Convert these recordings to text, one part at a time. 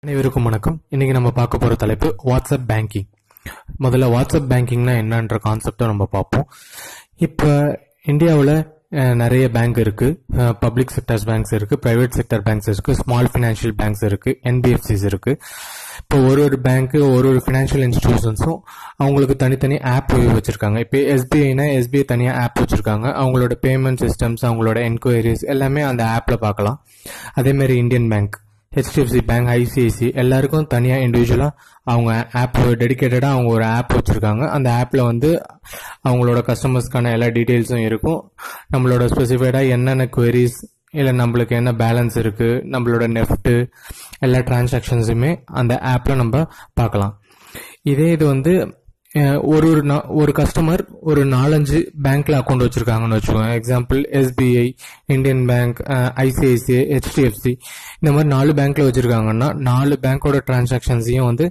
அனைவருக்கும் வணக்கம் இன்னைக்கு நம்ம பார்க்க போற தலைப்பு வாட்ஸ்அப் பேங்கிங் முதல்ல வாட்ஸ்அப் பேங்கிங்னா என்னன்ற கான்செப்டை நம்ம பார்ப்போம் இப்போ இந்தியாவில் நிறைய பேங்க் இருக்கு பப்ளிக் செக்டர்ஸ் பேங்க்ஸ் இருக்கு பிரைவேட் செக்டர் பேங்க்ஸ் இருக்கு ஸ்மால் ஃபினான்ஷியல் பேங்க்ஸ் இருக்கு என்பிஎஃப்சிஸ் இருக்கு இப்போ ஒரு ஒரு பேங்க் ஒரு ஒரு ஃபினான்ஷியல் இன்ஸ்டிடியூஷன்ஸும் அவங்களுக்கு தனித்தனி ஆப் வச்சிருக்காங்க இப்போ எஸ்பிஐனா எஸ்பிஐ தனியாக ஆப் வச்சிருக்காங்க அவங்களோட பேமெண்ட் சிஸ்டம்ஸ் அவங்களோட என்கொயரிஸ் எல்லாமே அந்த ஆப்ல பார்க்கலாம் அதே மாதிரி Indian bank HDFC bank ICICI எல்லாருக்கும் தனியாக இண்டிவிஜுவலாக அவங்க ஆப் டெடிக்கேட்டடாக அவங்க ஒரு ஆப் வச்சுருக்காங்க அந்த ஆப்பில் வந்து அவங்களோட கஸ்டமர்ஸ்க்கான எல்லா டீட்டெயில்ஸும் இருக்கும் நம்மளோட ஸ்பெசிஃபைடாக என்னென்ன queries இல்லை நம்மளுக்கு என்ன பேலன்ஸ் இருக்குது நம்மளோட நெஃப்ட்டு எல்லா டிரான்சாக்ஷன்ஸுமே அந்த ஆப்பில் நம்ம பார்க்கலாம் இதே இது வந்து அஹ், ஒரு ஒரு நா- ஒரு கஸ்டமர் ஒரு நாலஞ்சு பேங்க்ல அக்கௌண்ட் வச்சிருக்காங்கன்னு வச்சுக்கோங்க example SBI Indian bank ICICI HDFC இந்த மாதிரி நாலு பேங்க்ல வச்சிருக்காங்கன்னா நாலு பேங்க்கோட டிரான்சாக்ஷன்ஸையும் வந்து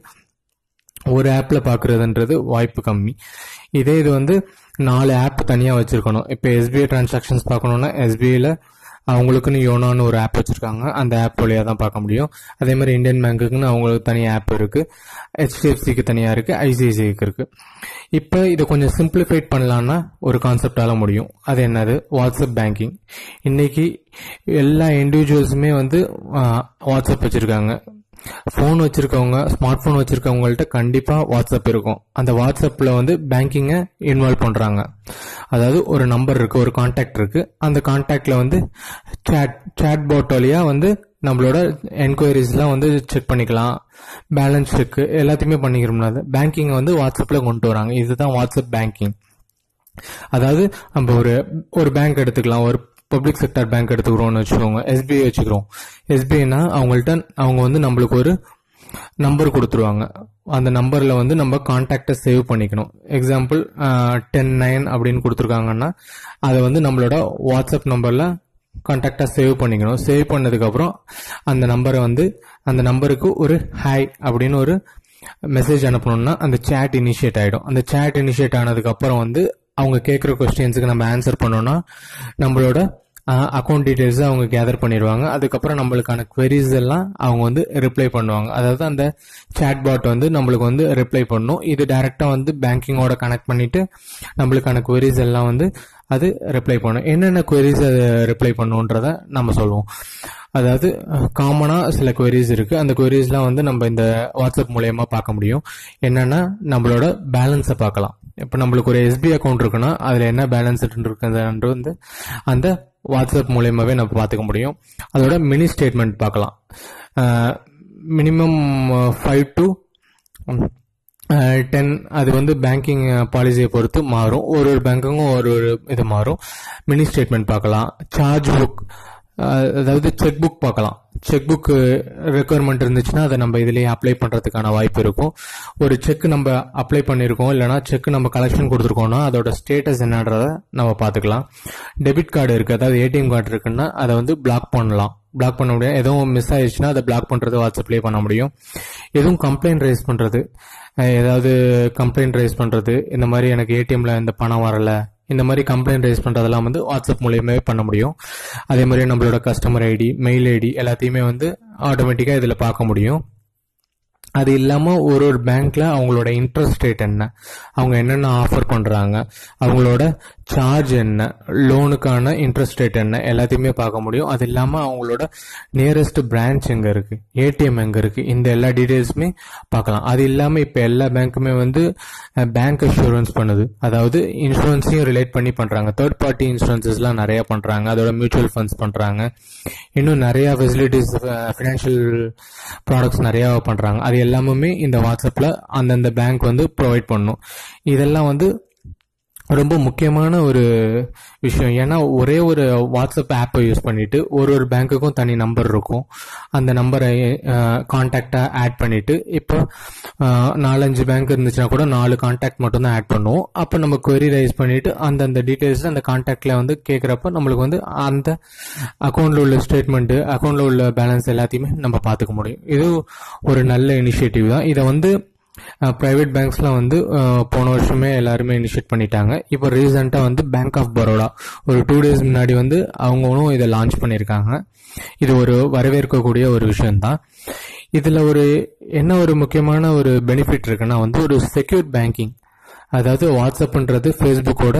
ஒரு ஆப்ல பாக்குறதுன்றது வாய்ப்பு கம்மி இதே இது வந்து நாலு ஆப் தனியா வச்சிருக்கணும் இப்போ எஸ்பிஐ டிரான்சாக்ஷன்ஸ் பார்க்கணும்னா எஸ்பிஐல அவங்களுக்குன்னு யோனான்னு ஒரு ஆப் வச்சிருக்காங்க அந்த ஆப் வழியா தான் பார்க்க முடியும் அதே மாதிரி இந்தியன் பேங்க்குன்னு அவங்களுக்கு தனி ஆப் இருக்கு ஹெச்டிஎஃப்சிக்கு தனியா இருக்கு ஐசிஐசிக்கு இருக்கு இப்போ இதை கொஞ்சம் சிம்பிளிஃபைட் பண்ணலாம்னா ஒரு கான்செப்டால முடியும் அது என்னது வாட்ஸ்அப் பேங்கிங் இன்னைக்கு எல்லா இண்டிவிஜுவல்ஸுமே வந்து வாட்ஸ்அப் வச்சிருக்காங்க ஃபோன் வச்சிருக்கவங்க ஸ்மார்ட் ஃபோன் வச்சிருக்கவங்கள்ட்ட கண்டிப்பா வாட்ஸ்அப் இருக்கும் அந்த வாட்ஸ்அப்ல வந்து பேங்கிங்கை இன்வால்வ் பண்றாங்க அதாவது ஒரு நம்பர் இருக்கு ஒரு கான்டாக்ட் இருக்கு அந்த கான்டாக்ட்ல வந்து chat chat பாட் வழியா வந்து நம்மளோட என்கொயரிஸ்லாம் வந்து செக் பண்ணிக்கலாம் பேலன்ஸ் செக் எல்லாத்தையுமே பண்ணிக்கிறோம்னா பேங்கிங்கை வந்து வாட்ஸ்அப்ல கொண்டு வராங்க இதுதான் வாட்ஸ்அப் பேங்கிங் அதாவது நம்ம ஒரு ஒரு பேங்க் எடுத்துக்கலாம் ஒரு பப்ளிக் செக்டர் பேங்க் எடுத்துக்கிறோம்னு வச்சுக்கோங்க எஸ்பிஐ வச்சுக்கிறோம் எஸ்பிஐனா அவங்கள்ட்ட அவங்க வந்து நம்மளுக்கு ஒரு நம்பர் கொடுத்துருவாங்க அந்த நம்பர்ல வந்து நம்ம கான்டாக்டை சேவ் பண்ணிக்கணும் எக்ஸாம்பிள் டென் நைன் அப்படின்னு கொடுத்துருக்காங்கன்னா அதை வந்து நம்மளோட வாட்ஸ்அப் நம்பர்ல கான்டாக்டா சேவ் பண்ணிக்கணும் சேவ் பண்ணதுக்கு அப்புறம் அந்த நம்பரை வந்து அந்த நம்பருக்கு ஒரு ஹாய் அப்படின்னு ஒரு மெசேஜ் அனுப்பணும்னா அந்த chat இனிஷியேட் ஆயிடும் அந்த chat இனிஷியேட் ஆனதுக்கு அப்புறம் வந்து அவங்க கேட்குற கொஸ்டின்ஸுக்கு நம்ம ஆன்சர் பண்ணோம்னா நம்மளோட அக்கௌண்ட் டீடைல்ஸ் அவங்க கேதர் பண்ணிடுவாங்க அதுக்கப்புறம் நம்மளுக்கான queries எல்லாம் அவங்க வந்து ரிப்ளை பண்ணுவாங்க அதாவது அந்த சேட் பாட் வந்து நம்மளுக்கு வந்து ரிப்ளை பண்ணும் இது டைரக்டா வந்து பேங்கிங்கோட கனெக்ட் பண்ணிட்டு நம்மளுக்கான queries எல்லாம் வந்து அது ரிப்ளை பண்ணும் என்னென்ன queries அது ரிப்ளை பண்ணுன்றத நம்ம சொல்லுவோம் அதாவது காமனா சில queries இருக்கு அந்த queriesலாம் வந்து நம்ம இந்த வாட்ஸ்அப் மூலயமா பார்க்க முடியும் என்னன்னா நம்மளோட பேலன்ஸை பார்க்கலாம் இப்போ நம்மளுக்கு ஒரு எஸ்பி அக்கௌண்ட் இருக்குன்னா அதுல என்ன பேலன்ஸ் இருக்குன்றது வந்து அந்த வாட்ஸ்அப் மூலயமாவே நம்ம பார்த்துக்க முடியும் அதோட மினி ஸ்டேட்மெண்ட் பார்க்கலாம் மினிமம் ஃபைவ் டு டென் அது வந்து பேங்கிங் பாலிசியை பொறுத்து மாறும் ஒரு ஒரு பேங்க்குக்கும் ஒரு ஒரு இது மாறும் மினி ஸ்டேட்மெண்ட் பார்க்கலாம் சார்ஜ் புக் அதாவது செக் புக் பார்க்கலாம் செக் புக் ரெக்குவயர்மெண்ட் இருந்துச்சுன்னா அதை நம்ம இதுலயே அப்ளை பண்றதுக்கான வாய்ப்பு இருக்கும் ஒரு செக் நம்ம அப்ளை பண்ணியிருக்கோம் இல்லைனா செக் நம்ம கலெக்ஷன் கொடுத்துருக்கோம்னா அதோட ஸ்டேட்டஸ் என்னன்றத நம்ம பார்த்துக்கலாம் டெபிட் கார்டு இருக்கு அதாவது ஏடிஎம் கார்டு இருக்குன்னா அதை வந்து பிளாக் பண்ணலாம் பிளாக் பண்ண முடியும் எதுவும் மிஸ் ஆயிடுச்சுன்னா அதை பிளாக் பண்றது வாட்ஸ்அப்லேயே பண்ண முடியும் எதுவும் கம்ப்ளைண்ட் ரைஸ் பண்றது அஹ் ஏதாவது கம்ப்ளைண்ட் ரைஸ் பண்றது இந்த மாதிரி எனக்கு ஏடிஎம்ல இந்த பணம் வரல இந்த மாதிரி கம்ப்ளைண்ட் ரைஸ் பண்றதெல்லாம் வந்து வாட்ஸ்அப் மூலியமாவே பண்ண முடியும் அதே மாதிரி நம்மளோட கஸ்டமர் ஐடி மெயில் ஐடி எல்லாத்தையுமே வந்து ஆட்டோமேட்டிக்கா இதுல பார்க்க முடியும் அது இல்லாம ஒரு ஒரு பேங்க்ல அவங்களோட இன்ட்ரெஸ்ட் ரேட் என்ன அவங்க என்னென்ன ஆஃபர் பண்றாங்க அவங்களோட சார்ஜ் என்ன லோனுக்கான இன்ட்ரெஸ்ட் ரேட் என்ன எல்லாத்தையுமே பார்க்க முடியும் அது இல்லாம அவங்களோட நியரஸ்ட் பிரான்ச் எங்க இருக்கு ஏடிஎம் எங்க இருக்கு இந்த எல்லா டீடைல்ஸுமே பார்க்கலாம் அது இல்லாம இப்ப எல்லா பேங்க்குமே வந்து பேங்க் அஷூரன்ஸ் பண்ணுது அதாவது இன்சூரன்ஸையும் ரிலேட் பண்ணி பண்றாங்க தேர்ட் பார்ட்டி இன்சூரன்சஸ்லாம் நிறைய பண்றாங்க அதோட மியூச்சுவல் ஃபண்ட்ஸ் பண்றாங்க இன்னும் நிறைய ஃபெசிலிட்டிஸ் ஃபினான்ஷியல் ப்ராடக்ட்ஸ் நிறைய பண்றாங்க அது எல்லாமே இந்த வாட்ஸ்அப்ல அந்தந்த பேங்க் வந்து ப்ரொவைட் பண்ணும் இதெல்லாம் வந்து ரொம்ப முக்கியமான ஒரு விஷயம் ஏன்னா ஒரே ஒரு வாட்ஸ்அப் ஆப்பை யூஸ் பண்ணிட்டு ஒரு ஒரு பேங்க்குக்கும் தனி நம்பர் இருக்கும் அந்த நம்பரை கான்டாக்டா ஆட் பண்ணிட்டு இப்போ அஹ், நாலஞ்சு பேங்க் இருந்துச்சுன்னா கூட நாலு கான்டாக்ட் மட்டும் தான் ஆட் பண்ணுவோம் அப்போ நம்ம query ரைஸ் பண்ணிட்டு அந்தந்த டீடைல்ஸ் அந்த கான்டாக்ட்ல வந்து கேட்குறப்ப நம்மளுக்கு வந்து அந்த அக்கௌண்ட்ல உள்ள ஸ்டேட்மெண்ட் அக்கௌண்ட்ல உள்ள பேலன்ஸ் எல்லாத்தையுமே நம்ம பார்த்துக்க முடியும் இது ஒரு நல்ல இனிஷியேட்டிவ் தான் இதை வந்து பிரைவேட் பேங்க்ஸ்லாம் வந்து அஹ், போன வருஷமே எல்லாருமே இனிஷியேட் பண்ணிட்டாங்க இப்போ ரீசெண்டாக வந்து பேங்க் ஆஃப் பரோடா ஒரு டூ டேஸ் முன்னாடி வந்து அவங்களும் இதை லான்ச் பண்ணியிருக்காங்க இது ஒரு வரவேற்கக்கூடிய ஒரு விஷயம்தான் இதில் ஒரு என்ன ஒரு முக்கியமான ஒரு பெனிஃபிட் இருக்குன்னா வந்து ஒரு செக்யூர் பேங்கிங் அதாவது வாட்ஸ்அப்ன்றது ஃபேஸ்புக்கோட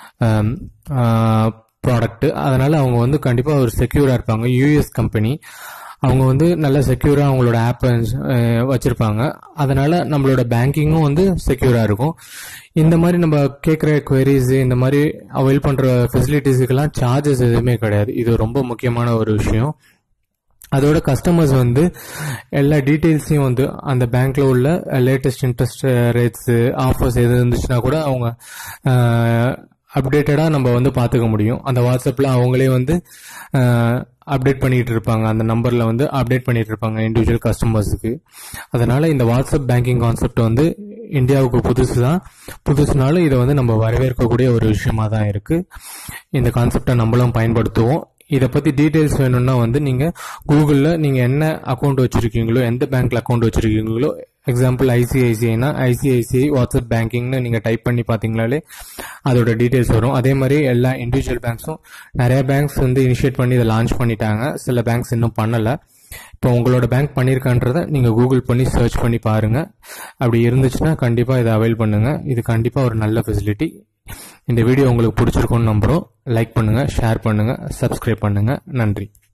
ப்ராடக்ட் அதனால அவங்க வந்து கண்டிப்பாக ஒரு செக்யூராக இருப்பாங்க யூஎஸ் கம்பெனி அவங்க வந்து நல்ல செக்யூராக அவங்களோட ஆப்பை வச்சுருப்பாங்க அதனால நம்மளோட பேங்கிங்கும் வந்து செக்யூராக இருக்கும் இந்த மாதிரி நம்ம கேட்குற queries இந்த மாதிரி அவைல் பண்ணுற ஃபெசிலிட்டிஸுக்கெல்லாம் சார்ஜஸ் எதுவுமே கிடையாது இது ரொம்ப முக்கியமான ஒரு விஷயம் அதோட கஸ்டமர்ஸ் வந்து எல்லா டீட்டெயில்ஸையும் வந்து அந்த பேங்க்ல உள்ள லேட்டஸ்ட் இன்ட்ரெஸ்ட் ரேட்ஸ் ஆஃபர்ஸ் எது இருந்துச்சுன்னா கூட அவங்க அப்டேட்டடாக நம்ம வந்து பார்த்துக்க முடியும் அந்த வாட்ஸ்அப்பில் அவங்களே வந்து அப்டேட் பண்ணிட்டு இருப்பாங்க அந்த நம்பரில் வந்து அப்டேட் பண்ணிட்டு இருப்பாங்க இண்டிவிஜுவல் கஸ்டமர்ஸுக்கு அதனால இந்த வாட்ஸ்அப் பேங்கிங் கான்செப்ட் வந்து இந்தியாவுக்கு புதுசு தான் புதுசுனாலும் இதை வந்து நம்ம வரவேற்கக்கூடிய ஒரு விஷயமா தான் இருக்கு இந்த கான்செப்டை நம்மளும் பயன்படுத்துவோம் இதை பற்றி டீட்டெயில்ஸ் வேணும்னா வந்து நீங்கள் கூகுளில் நீங்கள் என்ன அக்கௌண்ட் வச்சுருக்கீங்களோ எந்த பேங்க்கில் அக்கௌண்ட் வச்சுருக்கீங்களோ எக்ஸாம்பிள் ஐசிஐசிஐனா ஐசிஐசிஐ வாட்ஸ்அப் பேங்கிங்னு நீங்கள் டைப் பண்ணி பார்த்தீங்களாலே அதோட டீட்டெயில்ஸ் வரும் அதே மாதிரி எல்லா இண்டிவிஜுவல் பேங்க்ஸும் நிறைய பேங்க்ஸ் வந்து இனிஷியேட் பண்ணி இதை லான்ச் பண்ணிட்டாங்க சில பேங்க்ஸ் இன்னும் பண்ணலை இப்போ உங்களோட பேங்க் பண்ணியிருக்கான்றதை நீங்கள் கூகுள் பண்ணி சர்ச் பண்ணி பாருங்கள் அப்படி இருந்துச்சுன்னா கண்டிப்பாக இதை அவைல் பண்ணுங்கள் இது கண்டிப்பாக ஒரு நல்ல ஃபெசிலிட்டி இந்த வீடியோ உங்களுக்கு பிடிச்சிருக்கும்னு நம்புகிறோம் லைக் பண்ணுங்கள் ஷேர் பண்ணுங்கள் சப்ஸ்கிரைப் பண்ணுங்கள் நன்றி